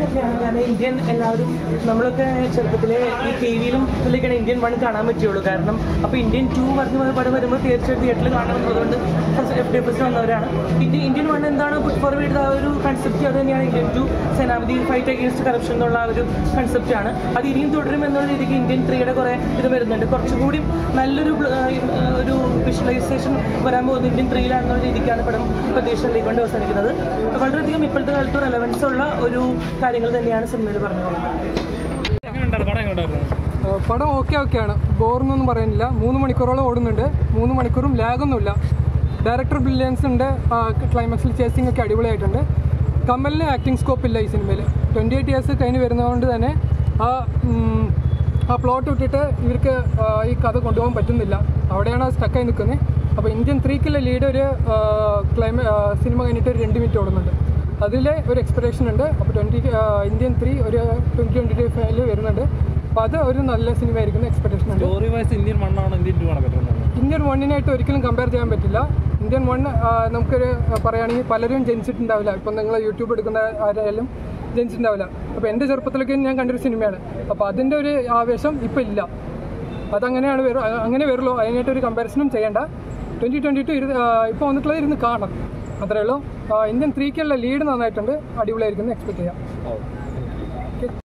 തന്നെയാണ് കാരണം ഇന്ത്യൻ എല്ലാവരും നമ്മളൊക്കെ ചെറുപ്പത്തിലെ ഈ ടി വിയിലും ഇതിലൊക്കെയാണ് ഇന്ത്യൻ വൺ കാണാൻ പറ്റുള്ളൂ കാരണം അപ്പോൾ ഇന്ത്യൻ ടു പറഞ്ഞ് പോയ പടം വരുമ്പോൾ തീർച്ചയായിട്ടും തിയേറ്ററിൽ കാണണമെന്നുള്ളതുകൊണ്ട് എഫ് ഡി എഫ് എസ് വന്നവരാണ് ഇന്ത്യ ഇന്ത്യൻ വൺ എന്താണ് പുട്ട് ഫോർവേഡ് ചെയ്ത ആ ഒരു കൺസെപ്റ്റ് അത് തന്നെയാണ് Indian two Senapathi fight against corruption എന്നുള്ള ആ ഒരു കൺസെപ്റ്റാണ് അത് ഇനിയും തുടരും എന്നുള്ള രീതിക്ക് ഇന്ത്യൻ ത്രീയുടെ കുറേ ഇത് വരുന്നുണ്ട് കുറച്ചുകൂടി നല്ലൊരു പ്ല- ആ, ഒരു വിഷ്വലൈസേഷൻ വരാൻ പോകുന്നത് ഇന്ത്യൻ ത്രീയിലാണെന്നുള്ള രീതിക്കാണ് പടം പ്രതീക്ഷയിലേക്ക് കൊണ്ട് അവസാനിക്കുന്നത് വളരെയധികം ഇപ്പോഴത്തെ കാലത്ത് റെലവൻസ് ഉള്ള ഒരു കാര്യങ്ങൾ തന്നെയാണ് സിനിമയിൽ പറഞ്ഞു ഏഹ് പടം ഓക്കെ ഓക്കെയാണ് ബോറെന്നൊന്നും പറയുന്നില്ല മൂന്ന് മണിക്കൂറോളം ഓടുന്നുണ്ട് മൂന്ന് മണിക്കൂറും ലാഗൊന്നുമില്ല ഡയറക്ടർ ബ്രില്യൻസ് ഉണ്ട് ക്ലൈമാക്സിൽ ചേസിംഗ് ഒക്കെ അടിപൊളിയായിട്ടുണ്ട് കമലിന് ആക്ടിങ് സ്കോപ്പ് ഇല്ല ഈ സിനിമയിൽ ട്വൻറ്റി എയ്റ്റ് ഇയേഴ്സ് കഴിഞ്ഞ് വരുന്നതുകൊണ്ട് തന്നെ ആ ഉം, ആ പ്ലോട്ട് വിട്ടിട്ട് ഇവർക്ക് ആ, ഈ കഥ കൊണ്ടുപോകാൻ പറ്റുന്നില്ല അവിടെയാണ് സ്റ്റക്കായി നിൽക്കുന്നത് അപ്പോൾ ഇന്ത്യൻ ത്രീക്കുള്ള ലീഡ് ഒരു ക്ലൈമ സിനിമ കഴിഞ്ഞിട്ട് ഒരു രണ്ട് മിനിറ്റ് ഓടുന്നുണ്ട് അതിൽ ഒരു എക്സ്പെക്ടേഷൻ ഉണ്ട് അപ്പോൾ ട്വൻറ്റി ഇന്ത്യൻ ത്രീ ഒരു ട്വൻറ്റി ട്വൻറ്റി ഫൈവില് വരുന്നുണ്ട് അപ്പോൾ അത് ഒരു നല്ല സിനിമ ആയിരിക്കുന്ന എക്സ്പെക്ടേഷൻ ഉണ്ട് സ്റ്റോറി വൈസ് ഇന്ത്യൻ മണ്ണാണ് ഇന്ത്യൻ ടു ആണ് പറ്റുന്നത് ഇന്ത്യൻ വണ്ണിനായിട്ട് ഒരിക്കലും കമ്പയർ ചെയ്യാൻ പറ്റില്ല ഇന്ത്യൻ വൺ നമുക്കൊരു ആ, പറയുകയാണെങ്കിൽ പലരും ജനിച്ചിട്ടുണ്ടാവില്ല ഇപ്പം നിങ്ങൾ യൂട്യൂബ് എടുക്കുന്ന ആരായാലും ജനിച്ചിട്ടുണ്ടാവില്ല അപ്പോൾ എൻ്റെ ചെറുപ്പത്തിലൊക്കെ ഞാൻ കണ്ടൊരു സിനിമയാണ് അപ്പോൾ അതിൻ്റെ ഒരു ആവേശം ഇപ്പം ഇല്ല അതങ്ങനെയാണ് വരും അ- അങ്ങനെ വരുള്ളൂ അതിനായിട്ട് ഒരു കമ്പാരിസണും ചെയ്യേണ്ട ട്വൻറ്റി ട്വൻറ്റി ടു ഇപ്പോൾ വന്നിട്ടുള്ളത് ഇരുന്ന് കാണാം അത്രേ ഉള്ളൂ ആ, ഇന്ത്യൻ ത്രീക്കുള്ള ലീഡ് നന്നായിട്ടുണ്ട് അടിപൊളിയായിരിക്കും എക്സ്പെക്ട് ചെയ്യാം ഓ